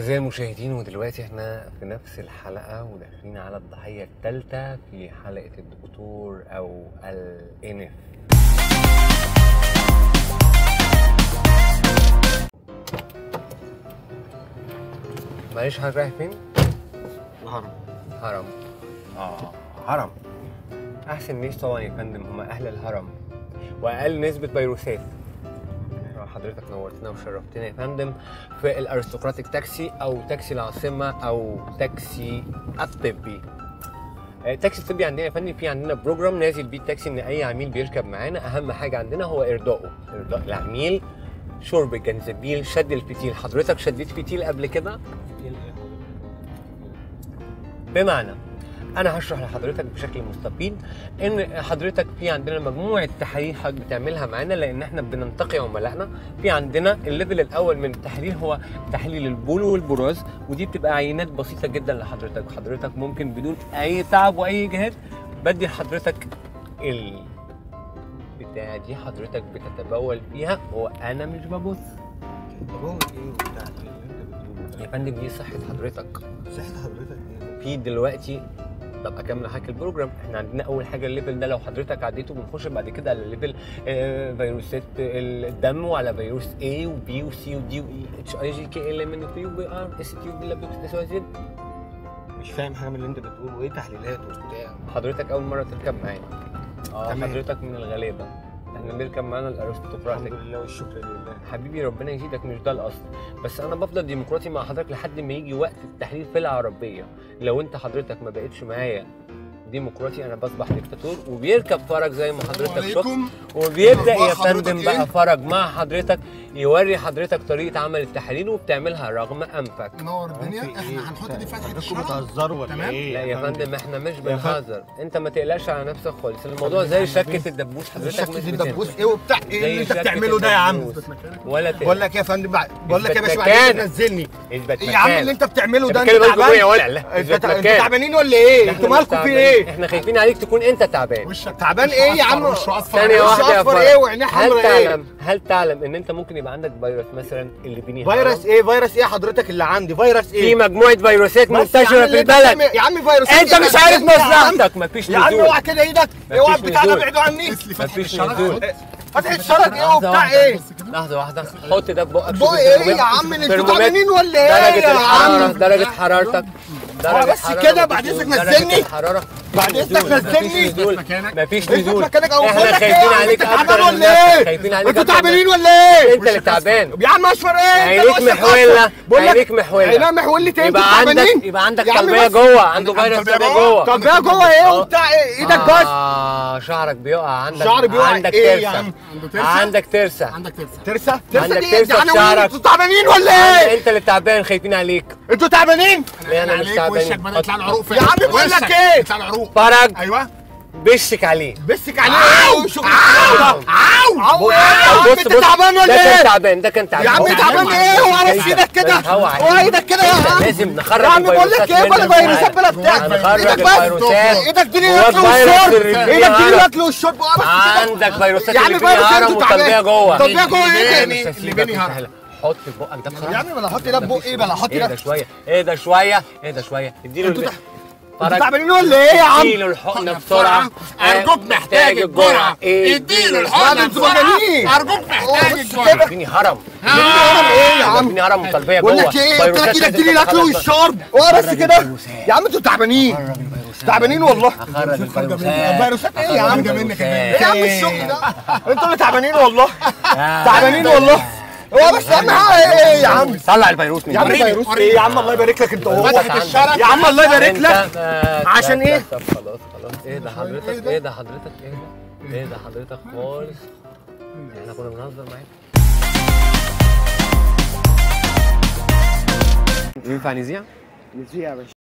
أعزائي المشاهدين ودلوقتي احنا في نفس الحلقة وداخلين على الضحية الثالثة في حلقة الدكتور أو الإنف معلش حضرتك رايح فين؟ الهرم هرم اه هرم أحسن ناس طبعا يا فندم هم أهل الهرم وأقل نسبة فيروسات حضرتك نورتنا وشرفتنا يا فندم في الارستقراطيك تاكسي او تاكسي العاصمه او تاكسي الطبي آه، التاكسي الطبي عندنا يا فندم في عندنا بروجرام نازل بيه التاكسي ان اي عميل بيركب معانا اهم حاجه عندنا هو ارضائه ارضاء العميل شرب الجنزبيل شد الفتيل حضرتك شديت فتيل قبل كده بمعنى انا هشرح لحضرتك بشكل مستفيض ان حضرتك في عندنا مجموعه تحاليل حضرتك بتعملها معانا لان احنا بننتقي عملائنا في عندنا الليفل الاول من التحليل هو تحليل البول والبراز ودي بتبقى عينات بسيطه جدا لحضرتك حضرتك ممكن بدون اي تعب واي جهاد بدي لحضرتك ال بتاع دي حضرتك بتتبول فيها وانا مش ببص بقول ايه وبتاع ايه اللي انت بتقوله يا فندم دي صحه حضرتك ده صحة حضرتك ايه في دلوقتي طب اكمل لحضرتك البروجرام احنا عندنا اول حاجه الليفل ده لو حضرتك عديته بنخش بعد كده على ليفل آه، فيروسات الدم وعلى فيروس A وبي وسي ودي واي اتش اي جي كي ال ام ان بي وبي ار اس تي وبي لابيكس اس واي زد مش فاهم حاجة من اللي انت بتقوله ايه تحليلات وبتاع حضرتك اول مره تركب معانا اه تمام. حضرتك من الغلابه احنا بنركب معانا الحمد الارستقراطيك لله والشكر لله حبيبي ربنا يزيدك مش ده الاصل بس انا بفضل ديمقراطي مع حضرتك لحد ما يجي وقت التحليل في العربيه لو انت حضرتك ما بقتش معايا ديمقراطي انا بصبح ديكتاتور وبيركب فرج زي ما حضرتك شفت عليكم وبيبدا أخبار يا حضرتك فندم إيه؟ بقى فرج مع حضرتك يوري حضرتك طريقه عمل التحاليل وبتعملها رغم انفك نور الدنيا في إيه؟ احنا هنحط دي فتحه حضرتكم الشرع بتهزروا ولا تمام؟ ايه لا يا فندم احنا مش يا بنهزر انت ما تقلقش على نفسك خالص الموضوع زي شكه الدبوس حضرتك شكل مش الدبوس بتنزل. ايه وبتاع ايه زي اللي انت شكة بتعمله ده يا عم الدبوس. ولا تقلق بقول لك يا فندم بع- بقول لك يا باشا مكان. بعدين تنزلني اثبت ايه يا عم مكان. اللي انت بتعمله ده انت انت كده بالكم ايه يا تعبان ولا لا انت اثبت تع- انتوا مكان. تعبانين ولا ايه احنا انتوا مش مالكم في تعبانين. ايه احنا خايفين عليك تكون انت تعبان وشك تعبان وشه ايه يا عم؟ أصفر، وشه اصفر ثانية وش واحدة يا أصفر فرج. ايه وعينيه هل حمرا ايه؟ تعلم هل تعلم ان انت ممكن يبقى عندك فيروس مثلا اللي بيني فيروس ايه فيروس ايه حضرتك اللي عندي فيروس في ايه مجموعة فيروسات بس يا عم منتشرة اللي في انت البلد بتعمل- يا عم فيروس انت ايه؟ مش يا عارف عم؟ يا عم. مصلحتك مفيش يا عم نزول اوعى كده ايدك اوعى مفيش البتاع ده نزول. ابعدوا عني اسلي فتحه مفيش الشرع نزول. فتحة الشرج ايه لحظة وبتاع واحدة. ايه لحظة واحدة حط ده في بقك بقى شوف ايه يا الترمومتر. عم انتوا الترمومتر. تعبانين ولا ايه درجة يا الحرارة عم درجة حرارتك هو درجة بس حرارة كده، مفيش بعد إذنك نزول. نزلني. درجة الحرارة بعد مفيش إذنك نزول. نزلني. مفيش نزول مكانك. مفيش اثبت نزول مكانك او احنا بقول لك ايه خايفين يا عم عليك انت اكتر تعبان من ولا نفسك ايه؟ خايفين عليك انتوا أكتر من تعبانين نفسك. ولا ايه؟ انت اللي تعبان يا عم اشفر ايه؟ انت عينيك وشك محولة أصفر. بقول لك عينيك محولة عينيها محولة ايه؟ انتوا يبقى عندك تعبانين؟ يبقى عندك يا عم طلبية بس. جوه عنده عندك فيروس طلبية طلبية جوه. جوه طب بقى جوه ايه وبتاع ايه؟ ايدك بس اه شعرك بيقع عندك شعري بيقع عندك ايه ترسة يا عم؟ عنده ترسة عندك ترسة عندك ترسة ترسة؟ ترسة عندك دي ايه؟ ترسة يعني في شعرك. انتوا تعبانين ولا ايه؟ انت اللي تعبان خايفين عليك انتوا تعبانين؟ ليه انا مش عليك تعبان وشك بدأ يطلع له عروق يا عم بقول لك ايه؟ يطلع له عروق فرج ايوه بشك عليه بسك عليه ايه؟ وشك عاو عاو ايه يا عم بص انت بص تعبان ده ولا كان ايه؟ تعبان ده كان تعبان يا عم هو تعبان ايه؟ وعرف ايدك كده هو عايز. هو ايدك كده يا عم لازم نخرج يا عم بقول لك ايه الفيروسات بلا منك فيروسات بلا بتاع هنخرج ايدك بس الفيروسات ايدك دي جواك الاكل فيروس والشرب الرجلية ايدك دي عرق. الاكل والشرب اه بس كده. عندك فيروسات يا عم اللي فيروس فيها هرم انتوا وطلبية تعبان. جوه طلبية جوه ايه اللي مش اللي هسيبك بيني هرم. تسهلها. حط في بقك ده بصراحة يا عم بلا حط ده في بقي بلا حط ايه ده ده شوية ايه ده شوية ايه ده شوية اديله انتوا الب- تع- فرج. انتوا تعبانين ولا ايه يا عم؟ اديله الحقنة بسرعة ارجوك محتاج الجرعة ايه اديله بعد الحقنة انتوا بسرعة مجانين. ارجوك محتاج بس الجرعة كده. اديني هرم هرم ايه يا عم؟ اديني هرم وطلبية بقول جوه لك ايه قلت لك فيروسات ايدك دي لازم الاكل تتخلص. والشرب اه بس خرج كده الفيروسات. يا عم انتوا تعبانين تعبانين والله هخرج الفيروسات فيروسات ايه يا عم؟ خرج منك ايه كمان. يا عم الشغل ده انتوا اللي تعبانين والله تعبانين والله هو بس اهم حاجه ايه يا عم طلع الفيروس من يا عم جوه. فيروس ايه يا عم الله يبارك لك انت وهو فتحة الشرج يا عم الله يبارك انت- لك آه، عشان لا، ايه؟ لا، طب خلاص خلاص ايه ده حضرتك ايه ده حضرتك ايه ده ايه ده حضرتك خالص احنا كنا بنهزر معاك ينفع نذيع؟ نسيها يا باشا